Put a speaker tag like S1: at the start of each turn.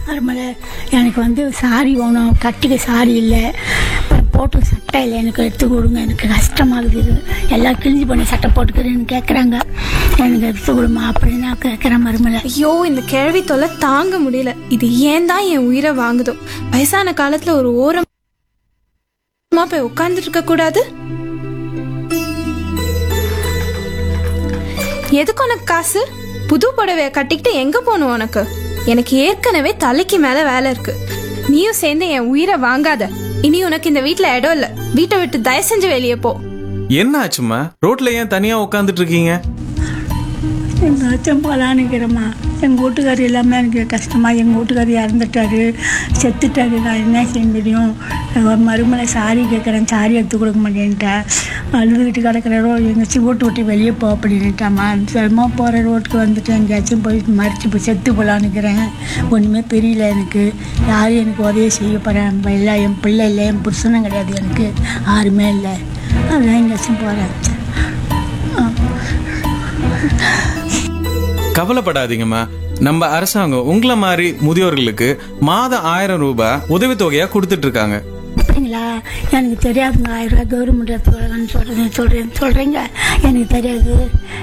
S1: மருமலை எனக்கு வந்து சாரி வேணும் கட்டிக்க சாரி இல்லை அப்புறம் போட்டு சட்டை இல்லை எனக்கு எடுத்து கொடுங்க எனக்கு கஷ்டமாகுது இது. எல்லாம் கிழிஞ்சு பண்ணி சட்டை போட்டுக்கிறேன்னு கேட்குறாங்க எனக்கு எடுத்து கொடுமா அப்படின்னு நான் கேட்குறேன் மருமலை
S2: ஐயோ இந்த கேள்வி தொல்லை தாங்க முடியல இது ஏன் தான் என் உயிரை வாங்குதோ வயசான காலத்துல ஒரு ஓரமா போய் உட்கார்ந்துட்டு இருக்க கூடாது எதுக்கு உனக்கு காசு புது புடவைய கட்டிக்கிட்டு எங்க போகணும் உனக்கு எனக்கு ஏற்கனவே தலைக்கு மேல வேலை இருக்கு நீயும் சேர்ந்து என் உயிரை வாங்காத இனி உனக்கு இந்த வீட்ல இடம் இல்ல வீட்டை விட்டு தயவு செஞ்சு வெளியே போ
S3: என்ன ஆச்சும்மா ரோட்ல ஏன் தனியா உட்காந்துட்டு இருக்கீங்க
S1: எங்காச்சும் போகலான்னுக்கிறேம்மா எங்கள் வீட்டுக்காரர் எல்லாமே எனக்கு கஷ்டமாக எங்கள் வீட்டுக்காரர் இறந்துட்டாரு செத்துட்டாரு நான் என்ன செய்ய முடியும் எங்கள் மருமலை சாரி கேட்குறேன் சாரி எடுத்து கொடுக்க மாட்டேன்ட்டேன் அழுதுகிட்டு கிடக்கிறோ எங்கேயாச்சும் வீட்டு விட்டு வெளியே போ அப்படின்ட்டாம்மா சிரமமா போகிற ரோட்டுக்கு வந்துட்டு எங்கேயாச்சும் போய் மறிச்சு போய் செத்து போகலான்னுக்கிறேன் ஒன்றுமே தெரியல எனக்கு யாரும் எனக்கு உதவி செய்ய போகிறேன் இல்லை என் பிள்ளை இல்லை என் புருஷனும் கிடையாது எனக்கு யாருமே இல்லை அதான் எங்கேயாச்சும் போகிறேன்
S3: கவலைப்படாதீங்கம்மா நம்ம அரசாங்கம் உங்களை மாதிரி முதியோர்களுக்கு மாதம் ஆயிரம் ரூபாய் உதவித்தொகையா கொடுத்துட்டு இருக்காங்க
S1: அப்படிங்களா எனக்கு தெரியாதுங்க ஆயிரம் ரூபாய் கவர்மெண்ட் சொல்கிறேன் சொல்கிறேன் சொல்கிறேன் சொல்கிறீங்க எனக்கு தெரியாது